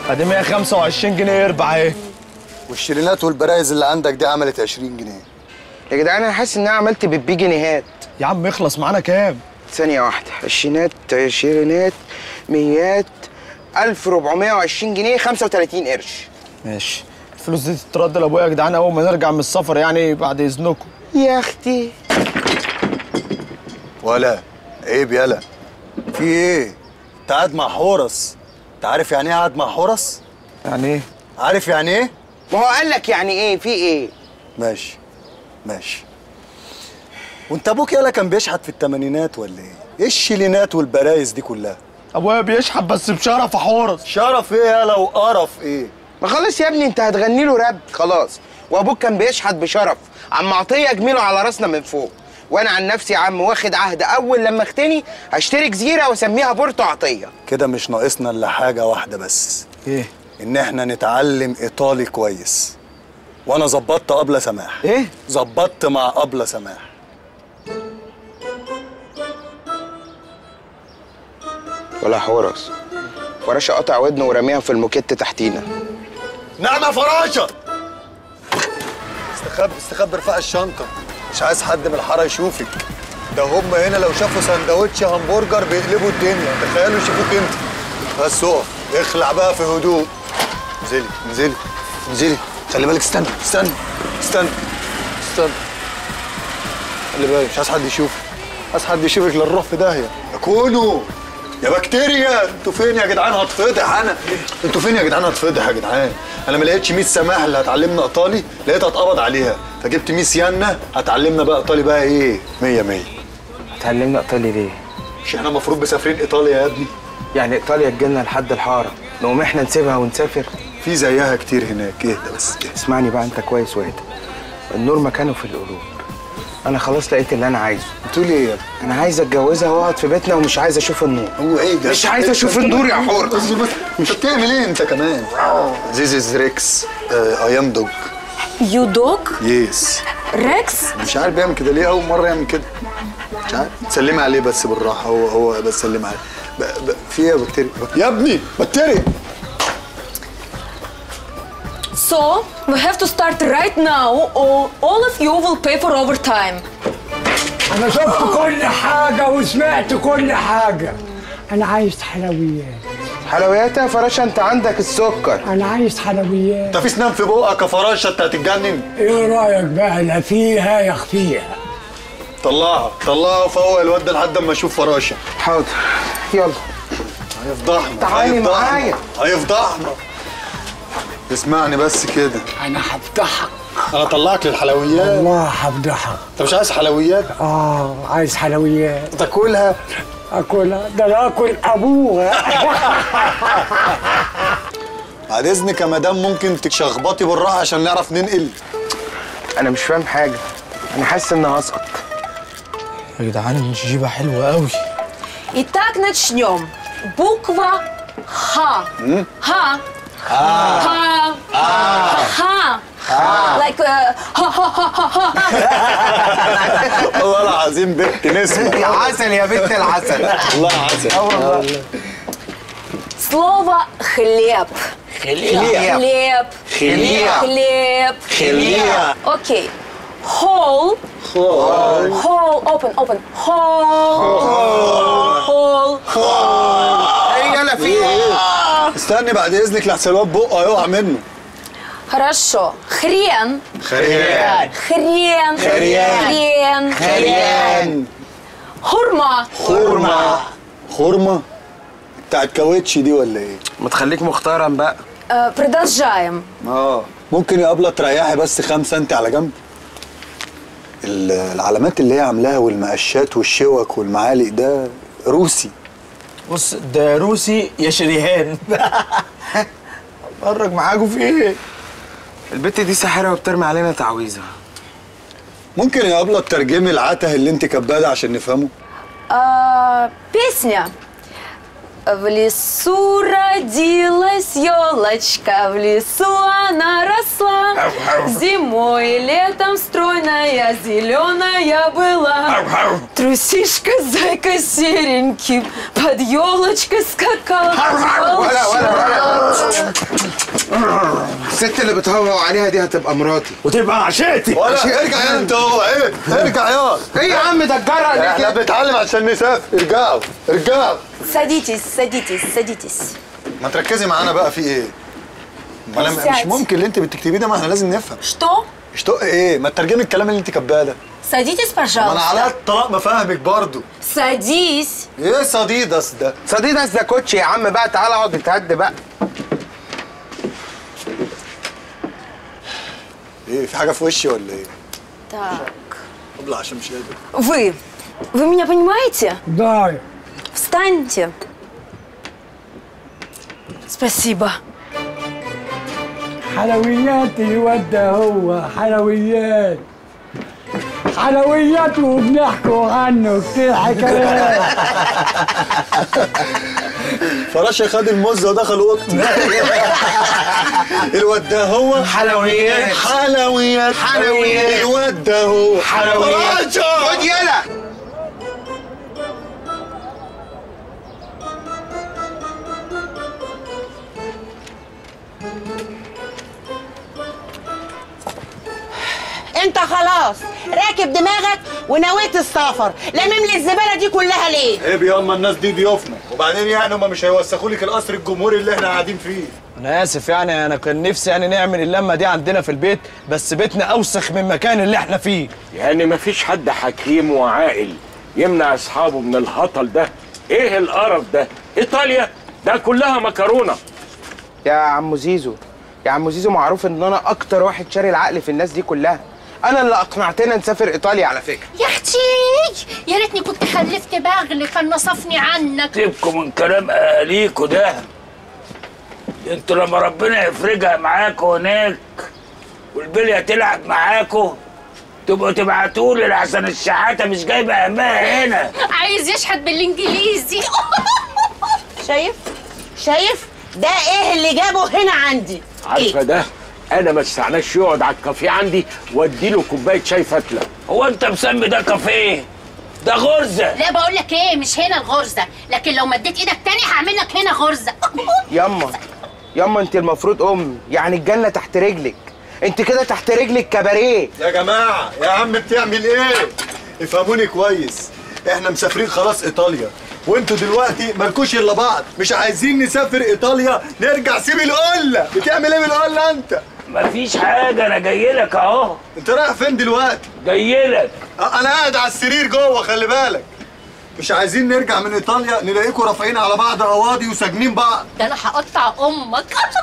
ادي 125 جنيه يربع اهي والشيرينات والبرايز اللي عندك دي عملت 20 جنيه يا جدعان انا حاسس ان انا عملت بيبي جنيهات يا عم اخلص معانا كام ثانية واحدة عشرينات عشرينات ميات 1420 جنيه 35 قرش ماشي الفلوس دي تترد لابويا يا جدعان اول ما نرجع من السفر يعني بعد اذنكم يا اختي ولا عيب يلا في ايه انت قاعد مع حورس انت عارف يعني ايه قاعد مع حورس يعني ايه عارف يعني ايه ما هو قال لك يعني ايه في ايه ماشي ماشي وانت ابوك يالا كان بيشحت في الثمانينات ولا ايه ايه الشيلينات والبرايز دي كلها ابويا بيشحت بس بشرف يا حورس شرف ايه يالا وقرف ايه ما خلاص يا ابني انت هتغني له راب خلاص وابوك كان بيشحت بشرف عم عطيه جميله على راسنا من فوق وانا عن نفسي يا عم واخد عهد اول لما اختني هشتري جزيره واسميها بورتو عطيه كده مش ناقصنا الا حاجه واحده بس ايه ان احنا نتعلم ايطالي كويس وانا ظبطت ابله سماح ايه ظبطت مع ابله سماح ولا حورس فراشه قطع ودنه ورميها في الموكيت تحتينا نعم يا فراشه استخبى استخبى ارفع الشنطه مش عايز حد من الحاره يشوفك ده هم هنا لو شافوا سندوتش همبرجر بيقلبوا الدنيا تخيلوا يشوفوك انت بس اقف اخلع بقى في هدوء انزلي انزلي انزلي خلي بالك استنى استنى استنى استنى خلي بالك مش عايز حد يشوفك عايز حد يشوفك للروح في داهيه يا كونو يا بكتيريا انتوا فين يا جدعان هتفضح انا انتوا فين يا جدعان هتفضح يا جدعان انا ما لقيتش ميس سماح اللي هتعلمنا ايطالي لقيتها اتقبض عليها فجبت ميس يانا هتعلمنا بقى ايطالي بقى ايه 100 100 اتعلمنا ايطالي ليه مش احنا المفروض مسافرين ايطاليا يا ابني يعني ايطاليا تجيلنا لحد الحاره نقوم احنا نسيبها ونسافر في زيها كتير هناك اهدى بس اهدى اسمعني بقى انت كويس واهدى النور مكانه في القلوب انا خلاص لقيت اللي انا عايزه بتقول ايه يا ابني انا عايز اتجوزها واقعد في بيتنا ومش عايز اشوف النور هو ايه ده مش عايز اشوف النور يا حور انت بتعمل ايه انت كمان This is Rex uh, I am dog يو دوج يس ريكس مش عارف بيعمل كده ليه اول مره يعمل كده مش عارف سلمي عليه بس بالراحه هو هو بس سلمي عليه ب... ب... في ايه يا بكتيريا يا ابني بكتيريا So, we have to start right now or all of you will pay for overtime. أنا شفت كل حاجة وسمعت كل حاجة أنا عايز حلويات حلويات يا فراشه انت عندك السكر أنا عايز حلويات انت في سنان في بقك يا فراشه انت هتتجنن إيه رأيك بقى لا فيها يا خفيها طلعها طلعها وفوق الواد ده لحد اما اشوف فراشه حاضر يلا هيفضحنا تعالي هيفضحنا. معايا. هيفضحنا اسمعني بس كده أنا هفضحك انا طلعك للحلويات والله هفضحك انت مش عايز حلويات آه عايز حلويات تاكلها أكلها ده أنا آكل أبوها بعد اذنك يا مدام ممكن تشخبطي بالراحه عشان نعرف ننقل انا مش فاهم حاجه انا حاسس اني هسقط يا جدعان الجيبه حلوه قوي Итак, начнем. Буква Х. Х. Х. Х. Like uh, ها ها ها ها ها. والله العظيم بنت نسمه يا عسل يا بنت العسل والله عسل اه والله Слово хлеб. خليها Хлеб. خليها Хлеб. خليها Окей. Hole. Hole. Open. Open. Hole. Hole. ايه يلا في ايه استني بعد اذنك لحسن الواد بقه هيقع منه Хорошо. Хрен. خريان Хрен. Хрен. Хрен. خريان Хурма. خرمه خرمه بتاع الكاوتش دي ولا ايه؟ ما تخليك محترم بقى Э, Продолжаем. اه ممكن يا ابله تريحي بس خمسة سنتي على جنب ال- العلامات اللي هي عاملاها والمقشات والشوك والمعالق ده روسي بص ده روسي يا شريهان اتفرج معاكوا في ايه البت دي ساحره وبترمي علينا تعويذه ممكن يا ابله تترجمي العته اللي انت كباده عشان نفهمه А, Песня. В лесу родилась елочка, в лесу она росла. Зимой и летом стройная, зеленая была. Трусишка, зайка серенький, под елочкой скакал. ولا ولا ولا الست اللي بتهوهو عليها دي هتبقى مراتي وتبقى عشيتي ولا ارجع يا انت هو ايه ارجع يا ايه يا عم ده الجرأة دي احنا كده بنتعلم عشان نسافر ارجعوا ارجعوا Садитесь, садитесь, садитесь. ما تركزي معانا بقى في ايه ما انا مش ساعتي. ممكن اللي انت بتكتبيه ده ما احنا لازم نفهم Что? اشتق ايه ما ترجمي الكلام اللي انت كاتباه ده Садитесь, ما انا على пожалуйста. الطلاق بفهمك برضو Садись. ايه صديدس ده صديدس ده كوتش يا عم بقى تعالى اقعد اتهد بقى ايه في حاجه في وشي ولا ايه Так. ابلع عشان مش قادر Вы, вы меня понимаете? Да. Встаньте. Спасибо. حلويات الواد ده هو حلويات حلويات وبنحكوا عنه كتير حكايات فراشه خد المزه ودخل اوضته الواد ده هو حلويات حلويات حلويات. الواد ده هو حلويات فراشه خد يلا انت خلاص راكب دماغك ونويت السفر لمم لي الزباله دي كلها ليه ايه ياما الناس دي ضيوفنا وبعدين يعني هم مش هيوسخوا لك القصر الجمهوري اللي احنا قاعدين فيه انا اسف يعني انا كان نفسي يعني نعمل اللمه دي عندنا في البيت بس بيتنا اوسخ من المكان اللي احنا فيه يعني مفيش حد حكيم وعاقل يمنع اصحابه من الهطل ده ايه القرف ده ايطاليا ده كلها مكرونه يا عم زيزو يا عم زيزو معروف ان انا اكتر واحد شاري العقل في الناس دي كلها انا اللي اقنعتنا نسافر ايطاليا على فكره يا اختي يا ريتني كنت خلفت بغل كان نصفني عنك سيبكم من كلام اهاليكوا ده انتوا لما ربنا يفرجها معاكوا هناك والبليه تلعب معاكوا تبقوا تبعتوا لي لحسن الشحاته مش جايبه همها هنا عايز يشحت بالانجليزي شايف شايف ده ايه اللي جابه هنا عندي عارفه ده انا ما استعناش يقعد على الكافيه عندي وادي له كوبايه شاي فتله هو انت مسمي ده كافيه ده غرزه لا بقول لك ايه مش هنا الغرزه لكن لو مديت ايدك تاني هعمل لك هنا غرزه ياما ياما انت المفروض ام يعني الجنه تحت رجلك انت كده تحت رجلك كباريه يا جماعه يا عم بتعمل ايه افهموني كويس احنا مسافرين خلاص ايطاليا وانتوا دلوقتي مالكوش الا بعض مش عايزين نسافر ايطاليا نرجع سيب القله بتعمل ايه بالقله انت مفيش حاجه انا جاي لك اهو انت رايح فين دلوقتي جاي لك أه، انا قاعد على السرير جوه خلي بالك مش عايزين نرجع من ايطاليا نلاقيكم رافعين على بعض قواضي وساجنين بعض ده انا هقطع امك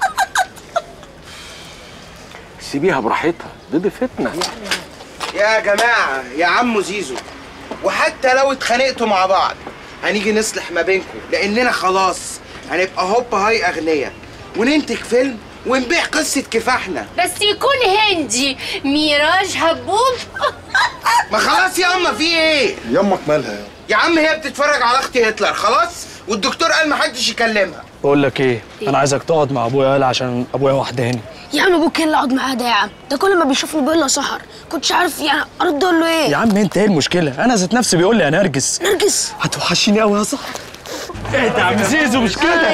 سيبيها براحتها دي ضيفتنا يا جماعه يا عم زيزو وحتى لو اتخانقتوا مع بعض هنيجي نصلح ما بينكم لاننا خلاص هنبقى هوب هاي اغنياء وننتج فيلم ونبيع قصه كفاحنا بس يكون هندي ميراج هبوب ما خلاص يا اما في ايه يمك مالها يا يا عم هي بتتفرج على اختي هتلر خلاص والدكتور قال ما حدش يكلمها بقول لك ايه انا عايزك تقعد مع ابويا يالا عشان ابويا وحداني يا عم ابوك اللي اقعد معاه ده يا عم ده كل ما بيشوفني بيقول لي سحر كنتش عارف يعني ارد اقول له ايه يا عم انت ايه المشكله انا ذات نفسي بيقول لي يا نرجس نرجس هتوحشيني قوي يا صاحبي ايه ده يا عم زيزو مش كده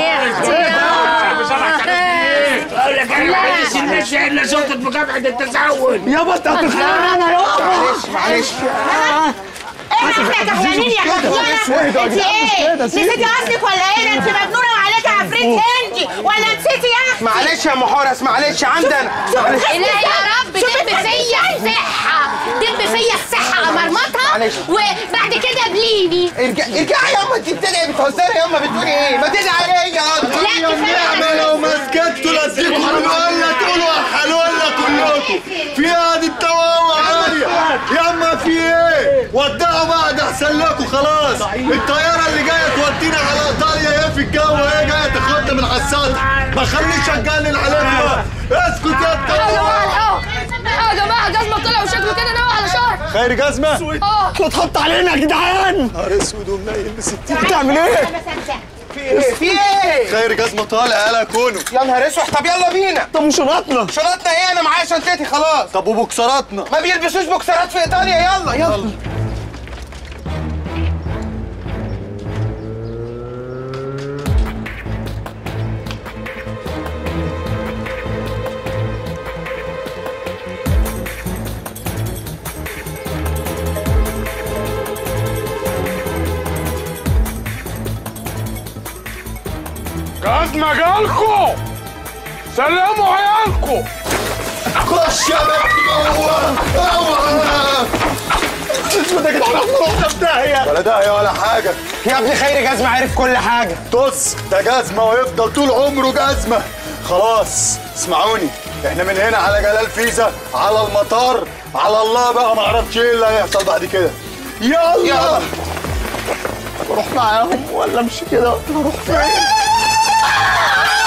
اقول لك انا ما عايزش الناس الا صوتك مكافحه التسول يابا انت هتخانق معلش معلش ايه احنا كحيانين يا خفيانه انت ايه نسيتي قصدك ولا ايه ده انت مجنونه وعليك عفريت هندي ولا نسيتي يا اختي معلش يا محورس معلش عندنا معلش لا يا رب دب فيا الصحه دب فيا الصحه امرمطها معلش. وبعد كده بليني ارجع ارجعي يا اما انت بتدعي بتهزري يا اما بتقولي ايه ما تدعي عليا يا لا كفايه نعمة لو ما سكتوا لاديكم من القله تقولوا حلوله كلكم في قعدة تواوع عالية يا اما في ايه ودعوا بعض احسن لكم خلاص الطياره اللي جايه تودينا على ايطاليا ايه في الجو ايه جايه تاخدنا من على السطح ما خليش اتجنن عليكم بقى اسكت يا الطياره يا جماعه جزمه طلع وشكله كده ناوي على شهر خير جزمه اتحط علينا يا جدعان نهار اسود ومنيل بستين بتعمل ايه في ايه في ايه خير جزمه طالع يلا كونوا يا نهار اسود طب يلا بينا طب وشنطنا شنطنا ايه انا معايا شنطتي خلاص طب وبوكسراتنا ما بيلبسوش بوكسرات في ايطاليا يلا يلا جزمة جالكو سلموا عيالكو خش يا بنت جوه اوعى اسمه كده على في داهيه ولا داهيه ولا حاجه يا ابني خيري جزمة عرف كل حاجة طز ده جزمه ويفضل طول عمره جزمه خلاص اسمعوني احنا من هنا على جلال فيزا على المطار على الله بقى ما اعرفش ايه اللي هيحصل بعد كده يلا يلا اروح معاهم ولا امشي كده اروح فين